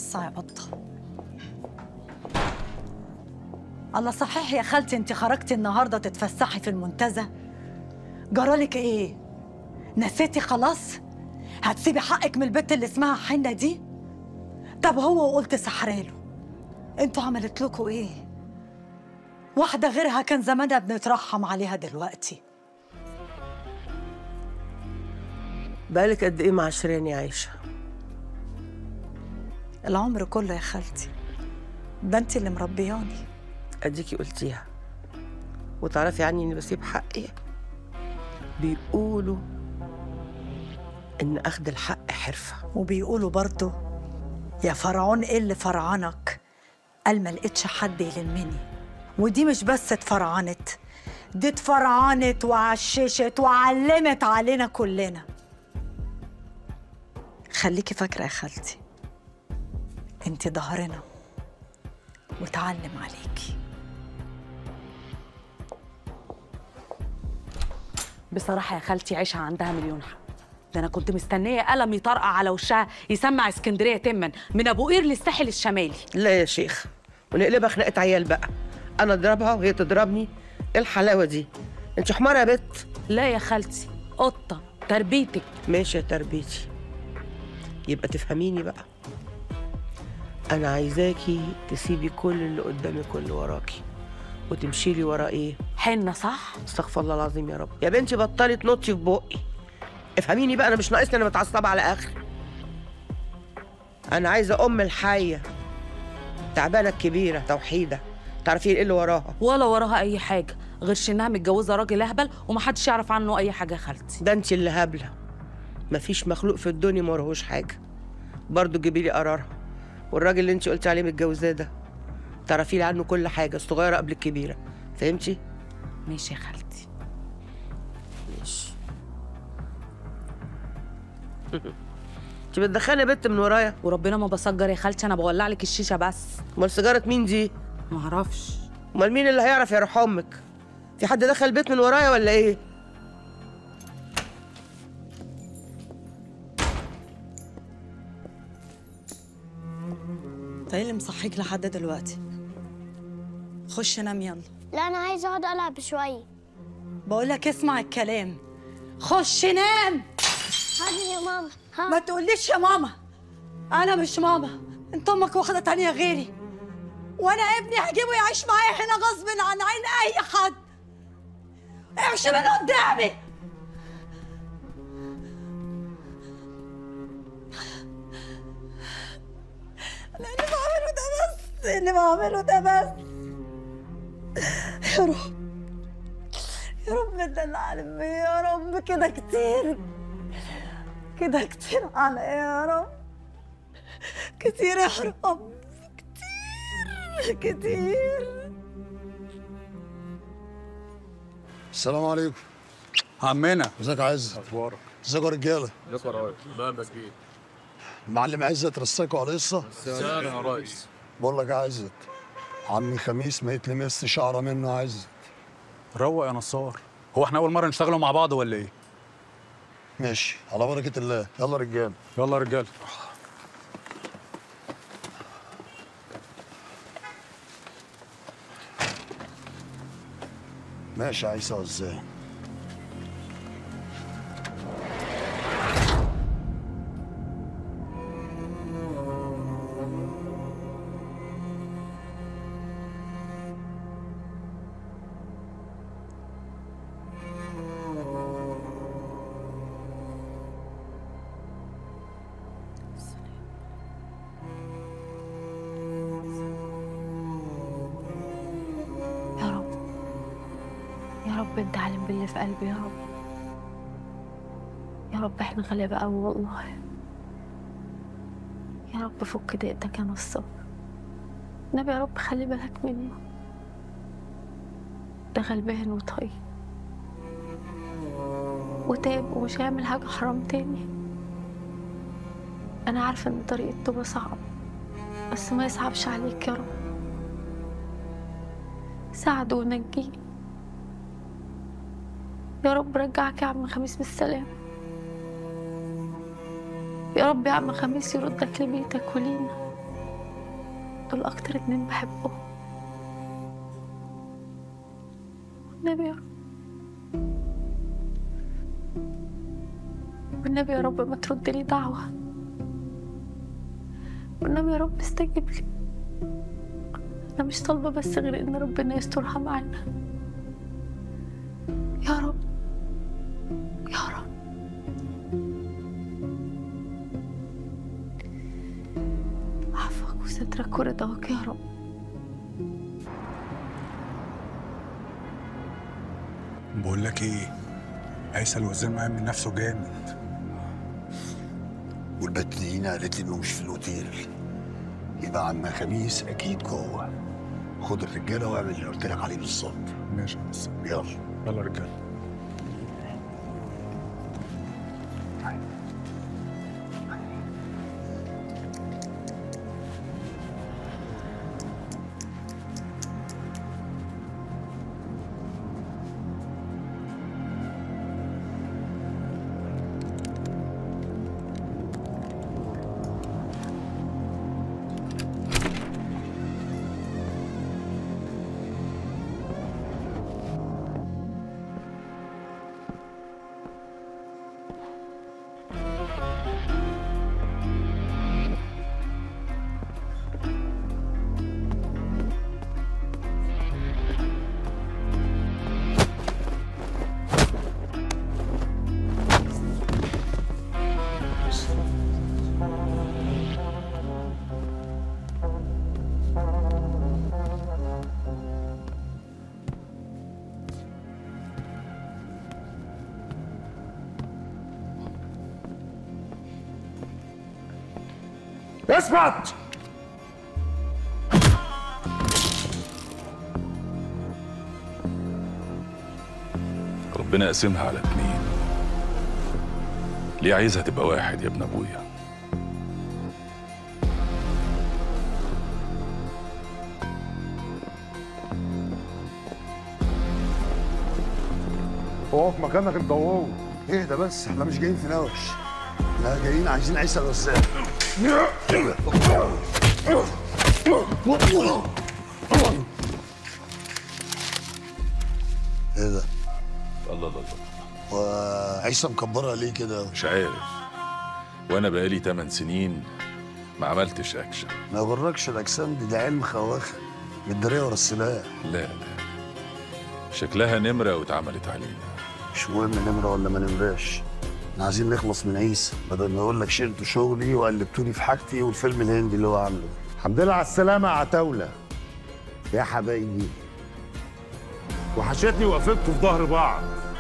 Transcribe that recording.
وسعي قطة الله صحيح يا خالتي انت خرجتي النهارده تتفسحي في المنتزه جرالك ايه نسيتي خلاص هتسيبي حقك من البت اللي اسمها حنة دي طب هو وقلت سحراله انتوا عملت لكم ايه واحدة غيرها كان زمانها بنترحم عليها دلوقتي بقالك قد ايه مع شيرين يا عايشه العمر كله يا خالتي ده انت اللي مربياني اديكي قلتيها وتعرفي عني اني بسيب حقي بيقولوا ان اخد الحق حرفه وبيقولوا برضه يا فرعون ايه اللي فرعنك قال ما لقيتش حد يلمني ودي مش بس اتفرعنت دي اتفرعنت وعششت وعلمت علينا كلنا خليكي فاكره يا خالتي انت ظهرنا وتعلم عليكي بصراحة يا خالتي عيشها عندها مليون حق ده أنا كنت مستنية قلم يطرقع على وشها يسمع اسكندرية تما من أبو قير للساحل الشمالي لا يا شيخ ونقلبها خناقه عيال بقى انا اضربها وهي تضربني ايه الحلاوه دي انت حماره يا بت لا يا خالتي قطة تربيتك ماشي يا تربيتي يبقى تفهميني بقى انا عايزاكي تسيبي كل اللي قدامك واللي وراكي وتمشي لي ورا ايه حنة صح؟ استغفر الله العظيم يا رب يا بنتي بطلي تنطي في بقي افهميني بقى انا مش ناقصني انا متعصبه على اخر انا عايزه ام الحيه تعبانه الكبيره توحيده تعرفي ايه اللي وراها ولا وراها أي حاجة غير إنها متجوزة راجل أهبل ومحدش يعرف عنه أي حاجة يا خالتي ده انت اللي هبله مفيش مخلوق في الدنيا ما وراهوش حاجه برضه جيبي لي قرارها والراجل اللي انت قلتي عليه متجوزاه ده تعرفي لي عنه كل حاجه الصغيره قبل الكبيره فهمتي ماشي يا خالتي ماشي انت بتدخلي بنت من ورايا وربنا ما بسجر يا خالتي أنا بولع لك الشيشة بس امال سيجاره مين دي معرفش امال مين اللي هيعرف يروح امك في حد دخل البيت من ورايا ولا ايه ده ايه اللي مصحيك لحد دلوقتي خش نام يلا لا انا عايزه اقعد العب شويه بقول لك اسمع الكلام خش نام حاضر يا ماما ها ما تقوليش يا ماما انا مش ماما انت امك واحده تانية غيري وانا ابني هجيبه يعيش معايا هنا غصب عن عين اي حد امشي من قدامي أنا اللي بعمله ده بس اللي بعمله ده بس يا رب يا رب ده اللي علم يا رب كده كتير كده كتير عليا يا رب كتير يا رب كتير كتير السلام عليكم عمنا ازيك يا عزت اخبارك ازيك يا رجاله ازيك يا ريس لا مسكين معلم عزت رصاكوا على القصه سهلا يا ريس بقول لك يا عزت عم خميس ما يتلمس شعره منه يا عزت روق يا نصار هو احنا اول مره نشتغلوا مع بعض ولا ايه ماشي على بركه الله يلا رجاله يلا يا رجاله ماشي يا عيسى ازاي يا رب يا رب انت عالم باللي في قلبي يا رب يا رب احنا غلابة قوي والله يا رب فك ضيقتك يا نصار نبي يا رب خلي بالك منه ده غلبان وطيب وتاب ومش هيعمل حاجة حرام تاني أنا عارفة إن طريق التوبة صعب بس ما يصعبش عليك يا رب ساعده ونجيه يا رب رجعك يا عم خميس بالسلامة يا رب يا عم خميس يردك لبيتك ولينا دول أكتر اتنين بحبهم والنبي يا رب والنبي يا رب ما ترد لي دعوة والنبي يا رب استجيب لي أنا مش طالبة بس غير إن ربنا يسترها معانا يا رب يا رب عفوك وسترك ورضاك يا رب بقول لك ايه عيسى الوزير معامل نفسه جامد والبت دينا قالت لي انه مش في الاوتيل يبقى عم خميس اكيد جوه خد الرجاله واعمل اللي قلت لك عليه بالظبط ماشي يا بس يلا يلا يا رجاله اثبت ربنا قسمها على اتنين ليه عايزها تبقى واحد يا ابن ابويا اقف مكانك انت وهو اهدى بس احنا مش جايين في نوش احنا جايين عايزين عيسى غسان ايه ده؟ الله الله الله وعيسى مكبرها ليه كده؟ مش عارف وانا بقالي 8 سنين ما عملتش اكشن ما يغركش الاجسام دي ده علم خواخه متداريه ورا السلاح لا لا شكلها نمرة واتعملت علينا مش مهم نمره ولا ما نمراش احنا عايزين نخلص من عيسى بدل ما اقول لك شلتوا شغلي وقلبتوني في حاجتي والفيلم الهندي اللي هو عامله الحمد لله على السلامة يا عتاولة يا حبايبي وحشتني وقفتكم في ظهر بعض